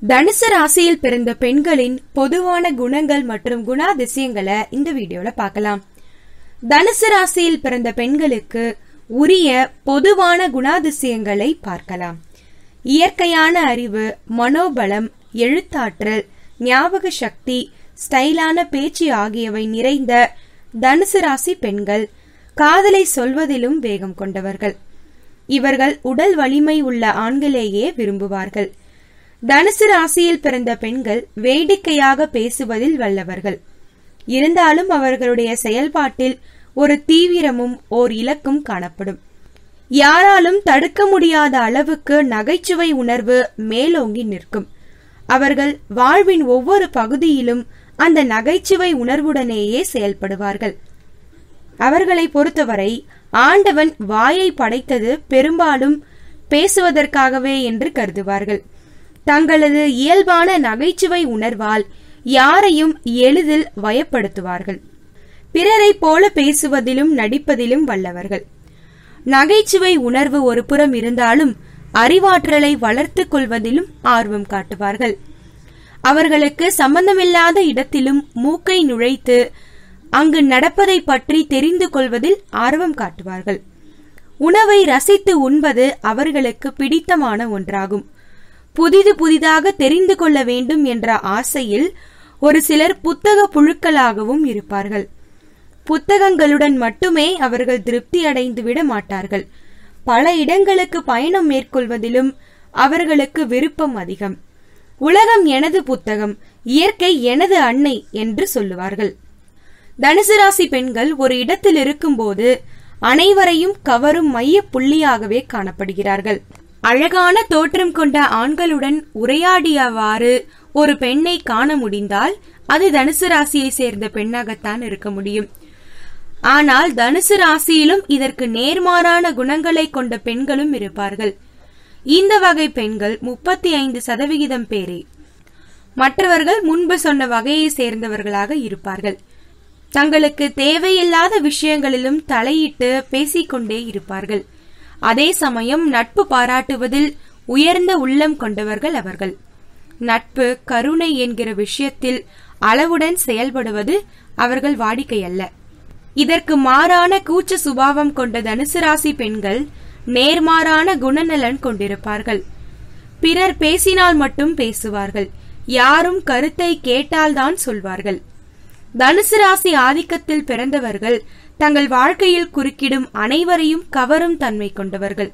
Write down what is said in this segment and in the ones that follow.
தனுசு ராசியில் பிறந்த பெண்களின் பொதுவான குணங்கள் மற்றும் குணாதிசயங்களை இந்த வீடியோல பார்க்கலாம் தனுசு ராசியில் பிறந்த பெண்களுக்கு உரிய பொதுவான குணாதிசயங்களை பார்க்கலாம் இயற்கையான அறிவு மனோபலம் எழுத்தாற்றல் ஞாபக சக்தி ஸ்டைலான பேச்சு ஆகியவை நிறைந்த தனுசு ராசி பெண்கள் காதலை சொல்வதிலும் வேகம் கொண்டவர்கள் இவர்கள் உடல் வலிமை உள்ள ஆண்களையே விரும்புவார்கள் தனுசு ராசியில் பிறந்த பெண்கள் வேடிக்கையாக பேசுவதில் வல்லவர்கள் இருந்தாலும் அவர்களுடைய செயல்பாட்டில் ஒரு தீவிரமும் ஓர் இலக்கும் காணப்படும் யாராலும் தடுக்க முடியாத அளவுக்கு நகைச்சுவை உணர்வு மேலோங்கி நிற்கும் அவர்கள் வாழ்வின் ஒவ்வொரு பகுதியிலும் அந்த நகைச்சுவை உணர்வுடனேயே செயல்படுவார்கள் அவர்களை பொறுத்தவரை ஆண்டவன் வாயை படைத்தது பெரும்பாலும் பேசுவதற்காகவே என்று கருதுவார்கள் தங்களது இயல்பான நகைச்சுவை உணர்வால் யாரையும் எளிதில் வயப்படுத்துவார்கள் பிறரை போல பேசுவதிலும் நடிப்பதிலும் வல்லவர்கள் நகைச்சுவை உணர்வு ஒரு புறம் இருந்தாலும் அறிவாற்றலை வளர்த்துக் கொள்வதிலும் ஆர்வம் காட்டுவார்கள் அவர்களுக்கு சம்பந்தமில்லாத இடத்திலும் மூக்கை நுழைத்து அங்கு நடப்பதை பற்றி தெரிந்து கொள்வதில் ஆர்வம் காட்டுவார்கள் உணவை ரசித்து உண்பது அவர்களுக்கு பிடித்தமான ஒன்றாகும் புதிது புதிதாக தெரிந்து கொள்ள வேண்டும் என்ற ஆசையில் ஒரு சிலர் புத்தக புழுக்களாகவும் இருப்பார்கள் புத்தகங்களுடன் மட்டுமே அவர்கள் திருப்தி அடைந்து விட மாட்டார்கள் பல இடங்களுக்கு பயணம் மேற்கொள்வதிலும் அவர்களுக்கு விருப்பம் அதிகம் உலகம் எனது புத்தகம் இயற்கை எனது அன்னை என்று சொல்லுவார்கள் தனுசு ராசி பெண்கள் ஒரு இடத்தில் இருக்கும்போது அனைவரையும் கவரும் மைய புள்ளியாகவே காணப்படுகிறார்கள் அழகான தோற்றம் கொண்ட ஆண்களுடன் உரையாடியவாறு ஒரு பெண்ணை காண முடிந்தால் அது தனுசு ராசியை சேர்ந்த பெண்ணாகத்தான் இருக்க முடியும் ஆனால் தனுசு ராசியிலும் இதற்கு நேர்மாறான குணங்களை கொண்ட பெண்களும் இருப்பார்கள் இந்த வகை பெண்கள் முப்பத்தி ஐந்து சதவிகிதம் பேரே மற்றவர்கள் முன்பு சொன்ன வகையை சேர்ந்தவர்களாக இருப்பார்கள் தங்களுக்கு தேவையில்லாத விஷயங்களிலும் தலையிட்டு பேசிக்கொண்டே இருப்பார்கள் அதே சமயம் நட்பு பாராட்டுவதில் உயர்ந்த உள்ளம் கொண்டவர்கள் அவர்கள் நட்பு கருணை என்கிற விஷயத்தில் அளவுடன் செயல்படுவது அவர்கள் வாடிக்கையல்ல இதற்கு மாறான கூச்ச சுபாவம் கொண்ட தனுசு ராசி பெண்கள் நேர்மாறான குணநலன் கொண்டிருப்பார்கள் பிறர் பேசினால் மட்டும் பேசுவார்கள் யாரும் கருத்தை கேட்டால்தான் சொல்வார்கள் தனுசு ராசி ஆதிக்கத்தில் பிறந்தவர்கள் தங்கள் வாழ்க்கையில் குறுக்கிடும் அனைவரையும் கவரும் தன்மை கொண்டவர்கள்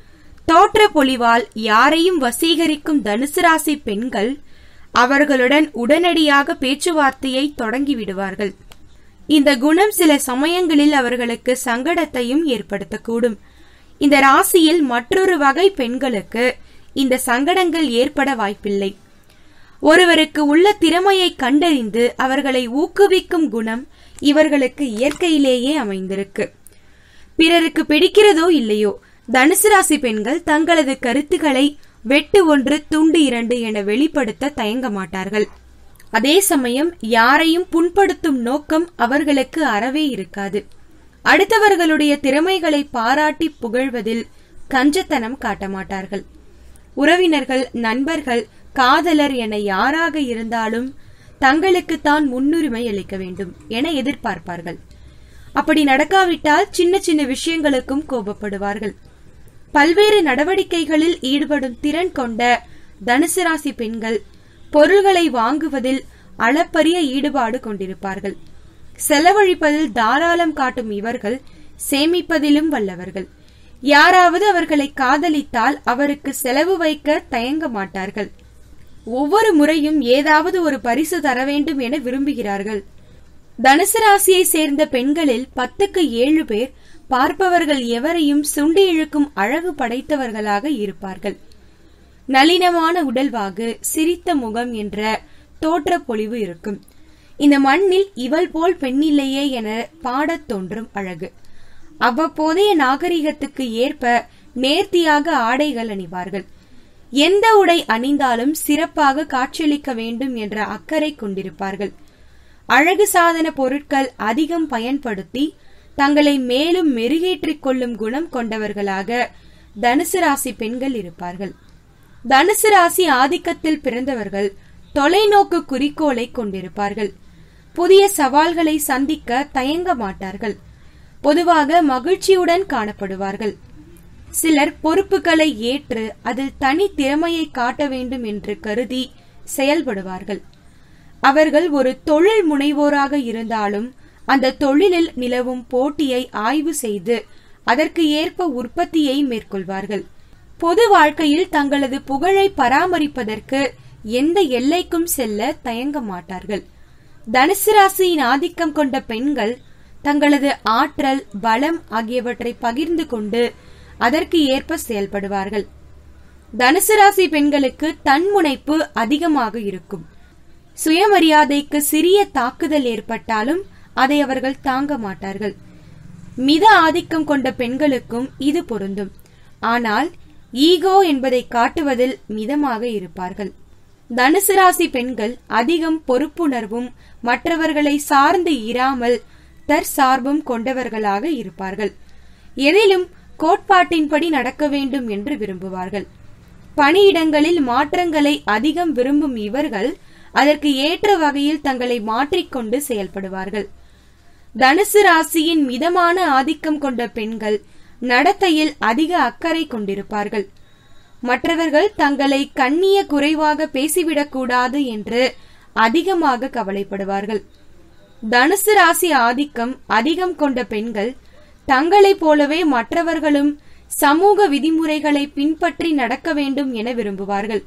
தோற்ற பொலிவால் யாரையும் வசீகரிக்கும் தனுசு ராசி பெண்கள் அவர்களுடன் உடனடியாக பேச்சுவார்த்தையை தொடங்கி விடுவார்கள் இந்த குணம் சில சமயங்களில் அவர்களுக்கு சங்கடத்தையும் ஏற்படுத்தக்கூடும் இந்த ராசியில் மற்றொரு வகை பெண்களுக்கு இந்த சங்கடங்கள் ஏற்பட வாய்ப்பில்லை ஒருவருக்கு உள்ள திறமையை கண்டறிந்து அவர்களை ஊக்குவிக்கும் குணம் இவர்களுக்கு இயற்கையிலேயே அமைந்திருக்கு பிறருக்கு பிடிக்கிறதோ இல்லையோ தனுசு ராசி பெண்கள் தங்களது கருத்துக்களை வெட்டு ஒன்று துண்டு இரண்டு என வெளிப்படுத்த தயங்க மாட்டார்கள் அதே சமயம் யாரையும் புண்படுத்தும் நோக்கம் அவர்களுக்கு அறவே இருக்காது அடுத்தவர்களுடைய திறமைகளை பாராட்டி புகழ்வதில் கஞ்சத்தனம் காட்ட மாட்டார்கள் உறவினர்கள் நண்பர்கள் காதலர் என யாராக இருந்தாலும் தங்களுக்கு தான் முன்னுரிமை அளிக்க வேண்டும் என எதிர்பார்ப்பார்கள் அப்படி நடக்காவிட்டால் சின்ன சின்ன விஷயங்களுக்கும் கோபப்படுவார்கள் பல்வேறு நடவடிக்கைகளில் ஈடுபடும் திறன் கொண்ட தனுசு ராசி பெண்கள் பொருள்களை வாங்குவதில் அளப்பரிய ஈடுபாடு கொண்டிருப்பார்கள் செலவழிப்பதில் தாராளம் காட்டும் இவர்கள் சேமிப்பதிலும் வல்லவர்கள் யாராவது அவர்களை காதலித்தால் அவருக்கு செலவு வைக்க தயங்க மாட்டார்கள் ஒவ்வொரு முறையும் ஏதாவது ஒரு பரிசு தர வேண்டும் என விரும்புகிறார்கள் தனுசு ராசியை சேர்ந்த பெண்களில் பத்துக்கு ஏழு பேர் பார்ப்பவர்கள் எவரையும் சுண்டி இழுக்கும் அழகு படைத்தவர்களாக இருப்பார்கள் நளினமான உடல்வாகு சிரித்த முகம் என்ற தோற்ற பொலிவு இருக்கும் இந்த மண்ணில் இவள் போல் பெண்ணில்லையே என பாடத் தோன்றும் அழகு அவ்வப்போதைய நாகரிகத்துக்கு ஏற்ப நேர்த்தியாக ஆடைகள் அணிவார்கள் எந்த உடை அணிந்தாலும் சிறப்பாக காட்சியளிக்க வேண்டும் என்ற அக்கறை கொண்டிருப்பார்கள் அழகு சாதன பொருட்கள் அதிகம் பயன்படுத்தி தங்களை மேலும் மெருகேற்றிக் கொள்ளும் குணம் கொண்டவர்களாக தனுசு ராசி பெண்கள் இருப்பார்கள் தனுசு ராசி ஆதிக்கத்தில் பிறந்தவர்கள் தொலைநோக்கு குறிக்கோளை கொண்டிருப்பார்கள் புதிய சவால்களை சந்திக்க தயங்க மாட்டார்கள் பொதுவாக மகிழ்ச்சியுடன் காணப்படுவார்கள் சிலர் பொறுப்புகளை ஏற்று அதில் தனி திறமையை காட்ட வேண்டும் என்று கருதி செயல்படுவார்கள் அவர்கள் ஒரு தொழில் முனைவோராக இருந்தாலும் அந்த தொழிலில் நிலவும் போட்டியை ஆய்வு செய்து அதற்கு ஏற்ப உற்பத்தியை மேற்கொள்வார்கள் பொது வாழ்க்கையில் தங்களது புகழை பராமரிப்பதற்கு எந்த எல்லைக்கும் செல்ல தயங்க மாட்டார்கள் தனுசு ராசியின் ஆதிக்கம் கொண்ட பெண்கள் தங்களது ஆற்றல் பலம் ஆகியவற்றை பகிர்ந்து கொண்டு அதற்கு ஏற்ப செயல்படுவார்கள் தனுசு ராசி பெண்களுக்கு தன்முனைப்பு அதிகமாக இருக்கும் சுயமரியாதைக்கு சிறிய தாக்குதல் ஏற்பட்டாலும் அதை அவர்கள் தாங்க மாட்டார்கள் மித ஆதிக்கம் கொண்ட பெண்களுக்கும் இது பொருந்தும் ஆனால் ஈகோ என்பதை காட்டுவதில் மிதமாக இருப்பார்கள் தனுசு ராசி பெண்கள் அதிகம் பொறுப்புணர்வும் மற்றவர்களை சார்ந்து இராமல் தற்சார்பும் கொண்டவர்களாக இருப்பார்கள் எதிலும் கோட்பாட்டின்படி நடக்க வேண்டும் என்று விரும்புவார்கள் பணியிடங்களில் மாற்றங்களை அதிகம் விரும்பும் இவர்கள் அதற்கு ஏற்ற வகையில் தங்களை மாற்றிக்கொண்டு செயல்படுவார்கள் தனுசு ராசியின் மிதமான ஆதிக்கம் கொண்ட பெண்கள் நடத்தையில் அதிக அக்கறை கொண்டிருப்பார்கள் மற்றவர்கள் தங்களை கண்ணிய குறைவாக பேசிவிடக்கூடாது என்று அதிகமாக கவலைப்படுவார்கள் தனுசு ராசி ஆதிக்கம் அதிகம் கொண்ட பெண்கள் தங்களைப் போலவே மற்றவர்களும் சமூக விதிமுறைகளை பின்பற்றி நடக்க வேண்டும் என விரும்புவார்கள்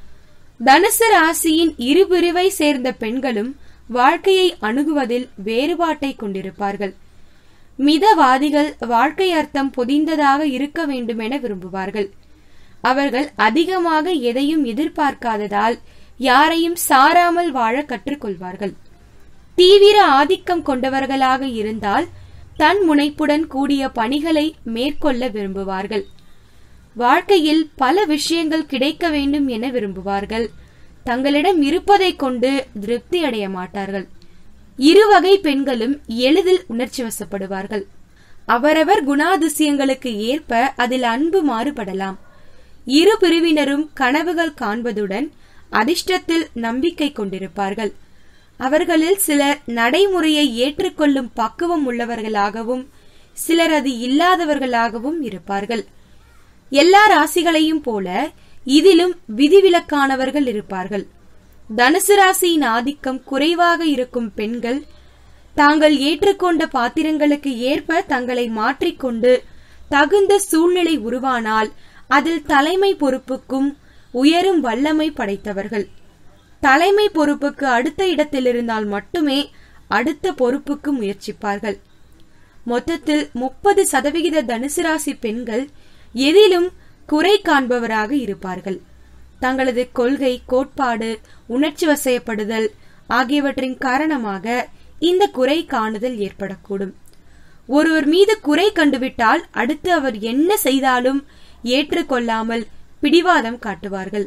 தனுசு ராசியின் இரு பிரிவை சேர்ந்த பெண்களும் வாழ்க்கையை அணுகுவதில் வேறுபாட்டை கொண்டிருப்பார்கள் மிதவாதிகள் வாழ்க்கை அர்த்தம் பொதிந்ததாக இருக்க வேண்டும் என விரும்புவார்கள் அவர்கள் அதிகமாக எதையும் எதிர்பார்க்காததால் யாரையும் சாராமல் வாழ கற்றுக்கொள்வார்கள் தீவிர ஆதிக்கம் கொண்டவர்களாக இருந்தால் தன் முனைப்புடன் கூடிய பணிகளை மேற்கொள்ள விரும்புவார்கள் வாழ்க்கையில் பல விஷயங்கள் கிடைக்க வேண்டும் என விரும்புவார்கள் தங்களிடம் இருப்பதை கொண்டு திருப்தி அடைய மாட்டார்கள் இருவகை பெண்களும் எளிதில் உணர்ச்சி வசப்படுவார்கள் அவரவர் குணாதிசயங்களுக்கு ஏற்ப அதில் அன்பு மாறுபடலாம் இரு பிரிவினரும் கனவுகள் காண்பதுடன் அதிர்ஷ்டத்தில் நம்பிக்கை கொண்டிருப்பார்கள் அவர்களில் சிலர் நடைமுறையை ஏற்றுக்கொள்ளும் பக்குவம் உள்ளவர்களாகவும் சிலர் அது இல்லாதவர்களாகவும் இருப்பார்கள் எல்லா ராசிகளையும் போல இதிலும் விதிவிலக்கானவர்கள் இருப்பார்கள் தனுசு ராசியின் ஆதிக்கம் குறைவாக இருக்கும் பெண்கள் தாங்கள் ஏற்றுக்கொண்ட பாத்திரங்களுக்கு ஏற்ப தங்களை மாற்றிக்கொண்டு தகுந்த சூழ்நிலை உருவானால் அதில் தலைமை பொறுப்புக்கும் உயரும் வல்லமை படைத்தவர்கள் தலைமை பொறுப்புக்கு அடுத்த இடத்தில் இருந்தால் மட்டுமே அடுத்த பொறுப்புக்கு முயற்சிப்பார்கள் மொத்தத்தில் முப்பது சதவிகித தனுசு ராசி பெண்கள் எதிலும் குறை காண்பவராக இருப்பார்கள் தங்களது கொள்கை கோட்பாடு உணர்ச்சி வசையப்படுதல் ஆகியவற்றின் காரணமாக இந்த குறை காணுதல் ஏற்படக்கூடும் ஒருவர் மீது குறை கண்டுவிட்டால் அடுத்து அவர் என்ன செய்தாலும் ஏற்றுக்கொள்ளாமல் பிடிவாதம் காட்டுவார்கள்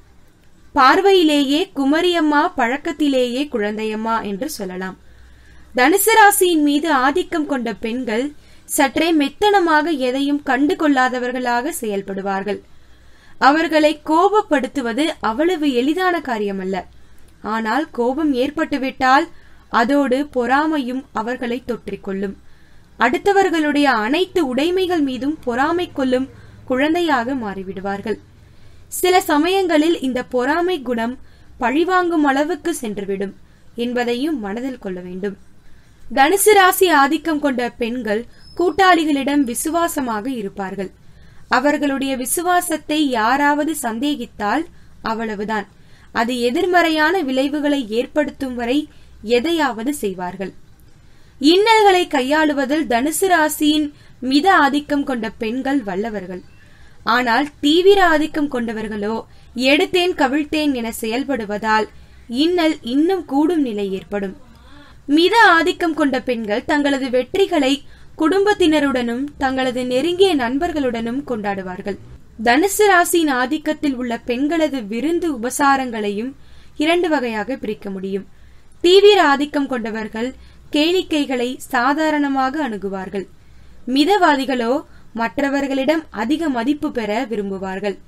பார்வையிலேயே குமரியம்மா பழக்கத்திலேயே குழந்தையம்மா என்று சொல்லலாம் தனுசு ராசியின் மீது ஆதிக்கம் கொண்ட பெண்கள் சற்றே மெத்தனமாக எதையும் கண்டு கொள்ளாதவர்களாக செயல்படுவார்கள் அவர்களை கோபப்படுத்துவது அவ்வளவு எளிதான காரியமல்ல ஆனால் கோபம் ஏற்பட்டுவிட்டால் அதோடு பொறாமையும் அவர்களை தொற்றிக்கொள்ளும் அடுத்தவர்களுடைய அனைத்து உடைமைகள் மீதும் பொறாமை கொள்ளும் குழந்தையாக மாறிவிடுவார்கள் சில சமயங்களில் இந்த பொறாமை குணம் பழிவாங்கும் அளவுக்கு சென்றுவிடும் என்பதையும் மனதில் கொள்ள வேண்டும் தனுசு ராசி ஆதிக்கம் கொண்ட பெண்கள் கூட்டாளிகளிடம் விசுவாசமாக இருப்பார்கள் அவர்களுடைய விசுவாசத்தை யாராவது சந்தேகித்தால் அவ்வளவுதான் அது எதிர்மறையான விளைவுகளை ஏற்படுத்தும் வரை எதையாவது செய்வார்கள் இன்னல்களை கையாளுவதில் தனுசு ராசியின் மித ஆதிக்கம் கொண்ட பெண்கள் வல்லவர்கள் ஆனால் தீவிர ஆதிக்கம் கொண்டவர்களோ எடுத்தேன் கவிழ்த்தேன் என செயல்படுவதால் இன்னல் இன்னும் கூடும் நிலை ஏற்படும் மித ஆதிக்கம் கொண்ட பெண்கள் தங்களது வெற்றிகளை குடும்பத்தினருடனும் தங்களது நெருங்கிய நண்பர்களுடனும் கொண்டாடுவார்கள் தனுசு ராசியின் ஆதிக்கத்தில் உள்ள பெண்களது விருந்து உபசாரங்களையும் இரண்டு வகையாக பிரிக்க முடியும் தீவிர ஆதிக்கம் கொண்டவர்கள் கேளிக்கைகளை சாதாரணமாக அணுகுவார்கள் மிதவாதிகளோ மற்றவர்களிடம் அதிக மதிப்பு பெற விரும்புவார்கள்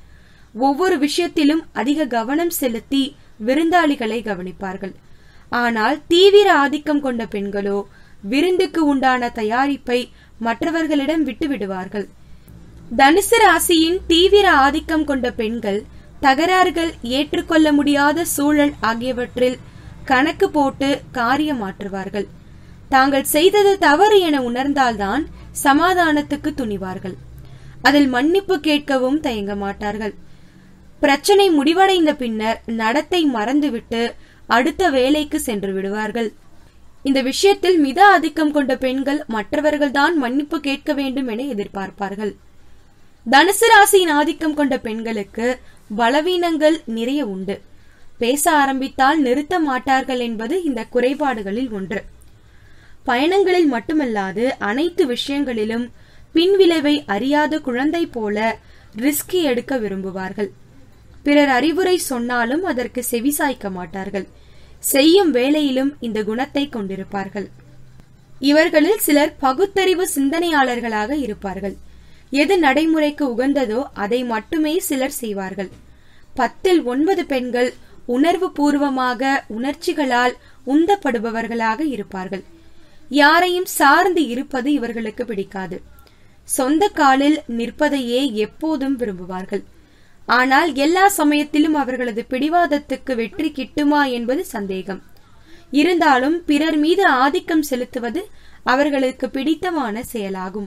ஒவ்வொரு விஷயத்திலும் அதிக கவனம் செலுத்தி விருந்தாளிகளை கவனிப்பார்கள் ஆனால் தீவிர ஆதிக்கம் கொண்ட பெண்களோ விருந்துக்கு உண்டான தயாரிப்பை மற்றவர்களிடம் விட்டு விடுவார்கள் தனுசு ராசியின் தீவிர ஆதிக்கம் கொண்ட பெண்கள் தகராறுகள் ஏற்றுக்கொள்ள முடியாத சூழல் ஆகியவற்றில் கணக்கு போட்டு காரியம் மாற்றுவார்கள் தாங்கள் செய்தது தவறு என உணர்ந்தால்தான் சமாதானத்துக்கு துணிவார்கள் அதில் மன்னிப்பு கேட்கவும் தயங்க மாட்டார்கள் பிரச்சனை முடிவடைந்த பின்னர் நடத்தை மறந்துவிட்டு அடுத்த வேலைக்கு சென்று விடுவார்கள் இந்த விஷயத்தில் மித ஆதிக்கம் கொண்ட பெண்கள் மற்றவர்கள்தான் மன்னிப்பு கேட்க வேண்டும் என எதிர்பார்ப்பார்கள் தனுசு ராசியின் ஆதிக்கம் கொண்ட பெண்களுக்கு பலவீனங்கள் நிறைய உண்டு பேச ஆரம்பித்தால் நிறுத்த மாட்டார்கள் என்பது இந்த குறைபாடுகளில் ஒன்று பயணங்களில் மட்டுமல்லாது அனைத்து விஷயங்களிலும் பின்விளைவை அறியாத குழந்தை போல ரிஸ்கி எடுக்க விரும்புவார்கள் பிறர் அறிவுரை சொன்னாலும் அதற்கு செவிசாய்க்க மாட்டார்கள் செய்யும் வேலையிலும் இந்த குணத்தை கொண்டிருப்பார்கள் இவர்களில் சிலர் பகுத்தறிவு சிந்தனையாளர்களாக இருப்பார்கள் எது நடைமுறைக்கு உகந்ததோ அதை மட்டுமே சிலர் செய்வார்கள் பத்தில் ஒன்பது பெண்கள் உணர்வு பூர்வமாக உணர்ச்சிகளால் உந்தப்படுபவர்களாக இருப்பார்கள் யாரையும் சார்ந்து இருப்பது இவர்களுக்கு பிடிக்காது சொந்த காலில் நிற்பதையே எப்போதும் விரும்புவார்கள் ஆனால் எல்லா சமயத்திலும் அவர்களது பிடிவாதத்துக்கு வெற்றி கிட்டுமா என்பது சந்தேகம் இருந்தாலும் பிறர் மீது ஆதிக்கம் செலுத்துவது அவர்களுக்கு பிடித்தமான செயலாகும்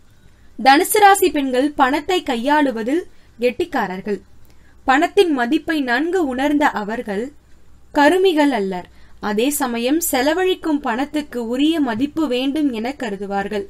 தனுசு ராசி பெண்கள் பணத்தை கையாளுவதில் கெட்டிக்காரர்கள் பணத்தின் மதிப்பை நன்கு உணர்ந்த அவர்கள் கருமிகள் அல்லர் அதே சமயம் செலவழிக்கும் பணத்துக்கு உரிய மதிப்பு வேண்டும் என கருதுவார்கள்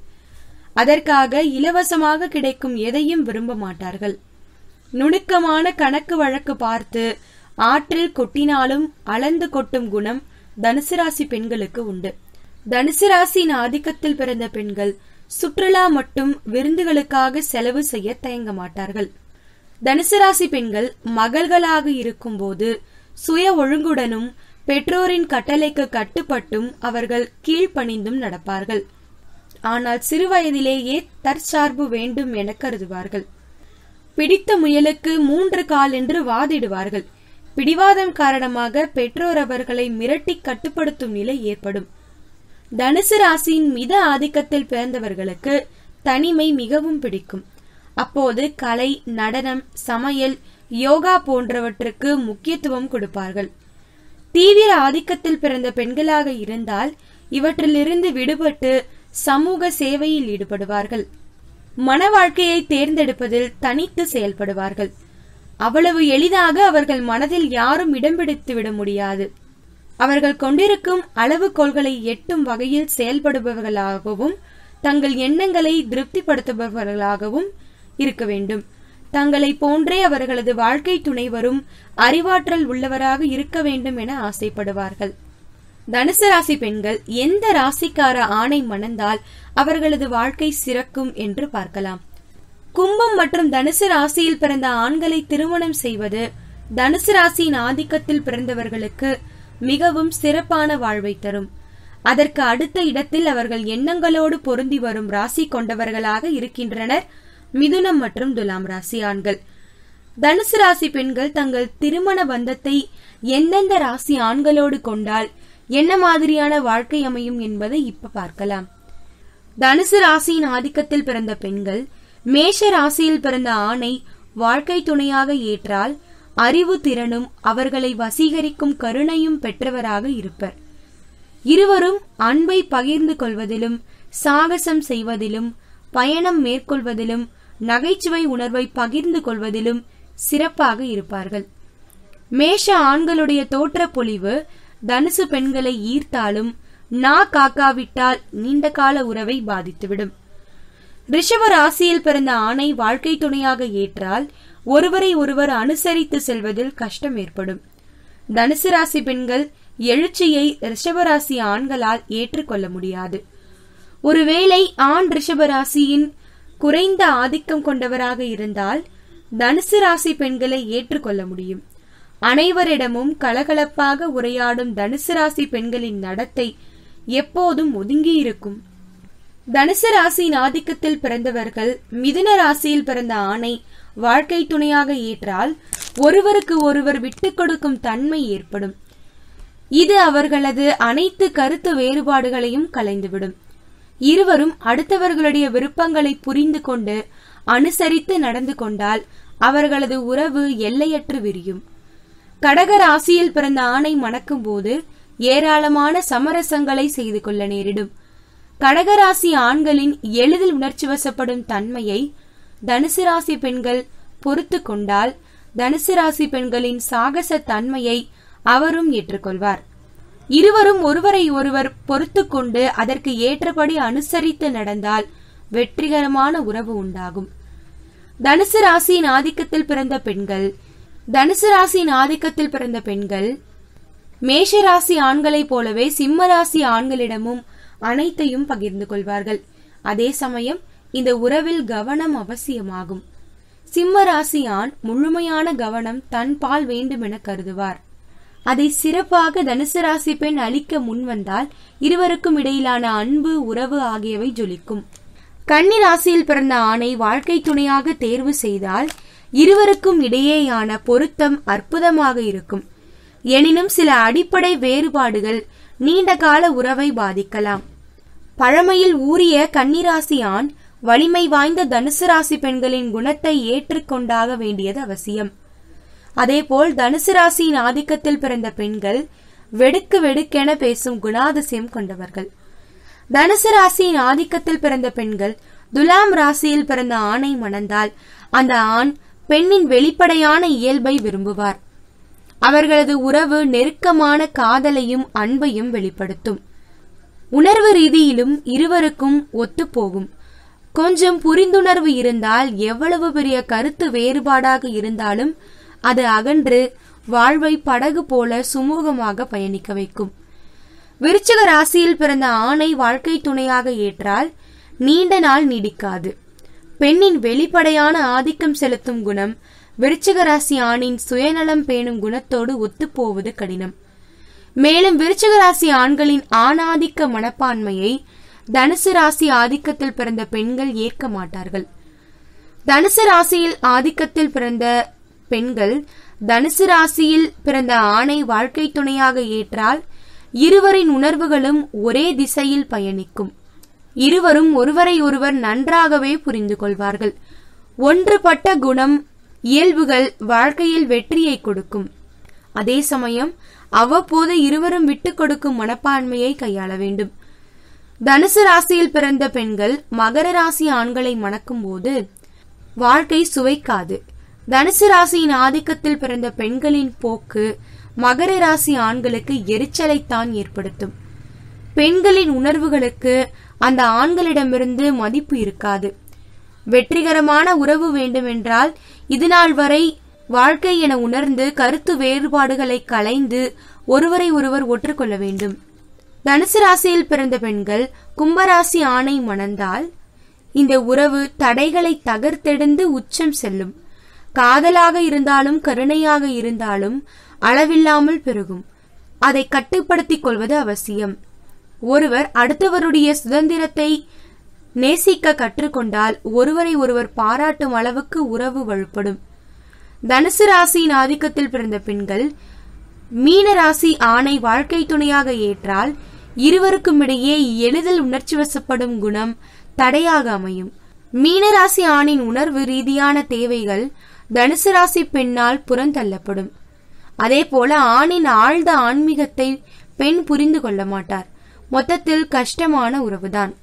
அதற்காக இலவசமாக கிடைக்கும் எதையும் விரும்ப மாட்டார்கள் நுணுக்கமான கணக்கு வழக்கு பார்த்து ஆற்றில் கொட்டினாலும் அளந்து கொட்டும் குணம் தனுசு ராசி பெண்களுக்கு உண்டு தனுசு ராசியின் ஆதிக்கத்தில் பிறந்த பெண்கள் சுற்றுலா மற்றும் விருந்துகளுக்காக செலவு செய்ய தயங்க மாட்டார்கள் தனுசு ராசி பெண்கள் மகள்களாக இருக்கும்போது சுய ஒழுங்குடனும் பெற்றோரின் கட்டளைக்கு கட்டுப்பட்டும் அவர்கள் கீழ்ப்பணிந்தும் நடப்பார்கள் ஆனால் சிறுவயதிலேயே தற்சார்பு வேண்டும் என கருதுவார்கள் பிடித்த முயலுக்கு மூன்று கால் என்று வாதிடுவார்கள் பிடிவாதம் காரணமாக பெற்றோர் அவர்களை மிரட்டி கட்டுப்படுத்தும் நிலை ஏற்படும் தனுசு ராசியின் மித ஆதிக்கத்தில் பிறந்தவர்களுக்கு தனிமை மிகவும் பிடிக்கும் அப்போது கலை நடனம் சமையல் யோகா போன்றவற்றுக்கு முக்கியத்துவம் கொடுப்பார்கள் தீவிர ஆதிக்கத்தில் பிறந்த பெண்களாக இருந்தால் இவற்றிலிருந்து விடுபட்டு சமூக சேவையில் ஈடுபடுவார்கள் மன வாழ்க்கையை தேர்ந்தெடுப்பதில் தனித்து செயல்படுவார்கள் அவ்வளவு எளிதாக அவர்கள் மனதில் யாரும் இடம் பிடித்து விட முடியாது அவர்கள் கொண்டிருக்கும் அளவுகோல்களை எட்டும் வகையில் செயல்படுபவர்களாகவும் தங்கள் எண்ணங்களை திருப்திப்படுத்துபவர்களாகவும் இருக்க வேண்டும் தங்களை போன்றே அவர்களது வாழ்க்கை துணைவரும் அறிவாற்றல் உள்ளவராக இருக்க வேண்டும் என ஆசைப்படுவார்கள் தனுசு ராசி பெண்கள் எந்த ராசிக்கார ஆணை மணந்தால் அவர்களது வாழ்க்கை சிறக்கும் என்று பார்க்கலாம் கும்பம் மற்றும் தனுசு ராசியில் பிறந்த ஆண்களை திருமணம் செய்வது தனுசு ராசியின் ஆதிக்கத்தில் பிறந்தவர்களுக்கு மிகவும் சிறப்பான வாழ்வை தரும் அதற்கு அடுத்த இடத்தில் அவர்கள் எண்ணங்களோடு பொருந்தி வரும் ராசி கொண்டவர்களாக இருக்கின்றனர் மிதுனம் மற்றும் துலாம் ராசி ஆண்கள் தனுசு ராசி பெண்கள் தங்கள் திருமண பந்தத்தை எந்தெந்த ராசி ஆண்களோடு கொண்டால் என்ன மாதிரியான வாழ்க்கை அமையும் என்பதை இப்ப பார்க்கலாம் தனுசு ராசியின் ஆதிக்கத்தில் பிறந்த பெண்கள் மேஷ ராசியில் பிறந்த ஆணை வாழ்க்கை துணையாக ஏற்றால் அறிவு திறனும் அவர்களை வசீகரிக்கும் கருணையும் பெற்றவராக இருப்பர் இருவரும் அன்பை பகிர்ந்து கொள்வதிலும் சாகசம் செய்வதிலும் பயணம் மேற்கொள்வதிலும் நகைச்சுவை உணர்வை பகிர்ந்து கொள்வதிலும் சிறப்பாக இருப்பார்கள் மேஷ ஆண்களுடைய தோற்றப்பொழிவு தனுசு பெண்களை ஈர்த்தாலும் நா காக்காவிட்டால் நீண்ட கால உறவை பாதித்துவிடும் ரிஷப ராசியில் பிறந்த ஆணை வாழ்க்கை துணையாக ஏற்றால் ஒருவரை ஒருவர் அனுசரித்து செல்வதில் கஷ்டம் ஏற்படும் தனுசு ராசி பெண்கள் எழுச்சியை ரிஷபராசி ஆண்களால் ஏற்றுக்கொள்ள முடியாது ஒருவேளை ஆண் ரிஷபராசியின் குறைந்த ஆதிக்கம் கொண்டவராக இருந்தால் தனுசு ராசி பெண்களை ஏற்றுக்கொள்ள முடியும் அனைவரிடமும் கலகலப்பாக உரையாடும் தனுசு ராசி பெண்களின் நடத்தை எப்போதும் ஒதுங்கி இருக்கும் தனுசு ராசியின் ஆதிக்கத்தில் பிறந்தவர்கள் மிதுன ராசியில் பிறந்த ஆணை வாழ்க்கை துணையாக ஏற்றால் ஒருவருக்கு ஒருவர் விட்டுக் கொடுக்கும் தன்மை ஏற்படும் இது அவர்களது அனைத்து கருத்து வேறுபாடுகளையும் கலைந்துவிடும் இருவரும் அடுத்தவர்களுடைய விருப்பங்களை புரிந்து கொண்டு அனுசரித்து நடந்து கொண்டால் அவர்களது உறவு எல்லையற்று விரியும் கடக ராசியில் பிறந்த ஆணை மணக்கும் போது ஏராளமான சமரசங்களை செய்து கொள்ள நேரிடும் கடகராசி ஆண்களின் எளிதில் உணர்ச்சி வசப்படும் தன்மையை தனுசு ராசி பெண்கள் பொறுத்து கொண்டால் தனுசு ராசி பெண்களின் சாகச தன்மையை அவரும் ஏற்றுக்கொள்வார் இருவரும் ஒருவரை ஒருவர் பொறுத்து கொண்டு அதற்கு ஏற்றபடி அனுசரித்து நடந்தால் வெற்றிகரமான உறவு உண்டாகும் தனுசு ராசியின் ஆதிக்கத்தில் பிறந்த பெண்கள் தனுசு ராசியின் ஆதிக்கத்தில் பிறந்த பெண்கள் மேஷ ராசி ஆண்களைப் போலவே சிம்ம ராசி ஆண்களிடமும் அனைத்தையும் பகிர்ந்து கொள்வார்கள் அதே சமயம் இந்த உறவில் கவனம் அவசியமாகும் சிம்ம ராசி ஆண் முழுமையான கவனம் தன் பால் வேண்டுமென கருதுவார் அதை சிறப்பாக தனுசு ராசி பெண் அளிக்க முன்வந்தால் இருவருக்கும் இடையிலான அன்பு உறவு ஆகியவை ஜொலிக்கும் கன்னி ராசியில் பிறந்த ஆணை வாழ்க்கை துணையாக தேர்வு செய்தால் இருவருக்கும் இடையேயான பொருத்தம் அற்புதமாக இருக்கும் எனினும் சில அடிப்படை வேறுபாடுகள் நீண்ட கால உறவை பாதிக்கலாம் பழமையில் ஊறிய கன்னிராசி ஆண் வலிமை வாய்ந்த தனுசு ராசி பெண்களின் குணத்தை ஏற்றுக்கொண்டாக வேண்டியது அவசியம் அதேபோல் தனுசு ராசியின் ஆதிக்கத்தில் பிறந்த பெண்கள் வெடுக்கு வெடுக்கென பேசும் குணாதிசயம் கொண்டவர்கள் தனுசு ராசியின் ஆதிக்கத்தில் பிறந்த பெண்கள் துலாம் ராசியில் பிறந்த ஆணை மணந்தால் அந்த ஆண் பெண்ணின் வெளிப்படையான இயல்பை விரும்புவார் அவர்களது உறவு நெருக்கமான காதலையும் அன்பையும் வெளிப்படுத்தும் உணர்வு ரீதியிலும் இருவருக்கும் ஒத்துப்போகும் கொஞ்சம் புரிந்துணர்வு இருந்தால் எவ்வளவு பெரிய கருத்து வேறுபாடாக இருந்தாலும் அது அகன்று வாழ்வை படகு போல சுமூகமாக பயணிக்க வைக்கும் விருச்சிக ராசியில் பிறந்த ஆணை வாழ்க்கை துணையாக ஏற்றால் நீண்ட நாள் நீடிக்காது பெண்ணின் வெளிப்படையான ஆதிக்கம் செலுத்தும் குணம் விருச்சிக ராசி ஆணின் சுயநலம் பேணும் குணத்தோடு ஒத்துப்போவது கடினம் மேலும் விருச்சிக ராசி ஆண்களின் ஆணாதிக்க மனப்பான்மையை தனுசு ராசி ஆதிக்கத்தில் பிறந்த பெண்கள் ஏற்க மாட்டார்கள் தனுசு ராசியில் ஆதிக்கத்தில் பிறந்த பெண்கள் தனுசு ராசியில் பிறந்த ஆணை வாழ்க்கை துணையாக ஏற்றால் இருவரின் உணர்வுகளும் ஒரே திசையில் பயணிக்கும் இருவரும் ஒருவரை ஒருவர் நன்றாகவே புரிந்து கொள்வார்கள் ஒன்றுபட்ட குணம் இயல்புகள் வாழ்க்கையில் வெற்றியை கொடுக்கும் அதே சமயம் அவ்வப்போது இருவரும் விட்டுக் கொடுக்கும் மனப்பான்மையை கையாள வேண்டும் தனுசு ராசியில் பிறந்த பெண்கள் மகர ராசி ஆண்களை மணக்கும் போது வாழ்க்கை சுவைக்காது தனுசு ராசியின் ஆதிக்கத்தில் பிறந்த பெண்களின் போக்கு மகர ராசி ஆண்களுக்கு எரிச்சலைத்தான் ஏற்படுத்தும் பெண்களின் உணர்வுகளுக்கு அந்த ஆண்களிடமிருந்து மதிப்பு இருக்காது வெற்றிகரமான உறவு வேண்டுமென்றால் இதுநாள் வரை வாழ்க்கை என உணர்ந்து கருத்து வேறுபாடுகளை களைந்து ஒருவரை ஒருவர் ஒற்றுக்கொள்ள வேண்டும் தனுசு ராசியில் பிறந்த பெண்கள் கும்பராசி ஆணை மணந்தால் இந்த உறவு தடைகளை தகர்த்தெடுந்து உச்சம் செல்லும் காதலாக இருந்தாலும் கருணையாக இருந்தாலும் அளவில்லாமல் பெருகும் அதை கட்டுப்படுத்திக் கொள்வது அவசியம் ஒருவர் அடுத்தவருடைய சுதந்திரத்தை நேசிக்க கற்றுக்கொண்டால் ஒருவரை ஒருவர் பாராட்டும் அளவுக்கு உறவு வலுப்படும் தனுசு ராசியின் ஆதிக்கத்தில் பிறந்த பெண்கள் மீன ராசி ஆணை வாழ்க்கை துணையாக ஏற்றால் இருவருக்கும் இடையே எளிதில் உணர்ச்சி வசப்படும் குணம் தடையாக அமையும் மீனராசி ஆணின் உணர்வு ரீதியான தேவைகள் தனுசு ராசி பெண்ணால் புறந்தள்ளப்படும் அதேபோல ஆணின் ஆழ்ந்த ஆன்மீகத்தை பெண் புரிந்து கொள்ள மாட்டார் மொத்தத்தில் கஷ்டமான உறவுதான்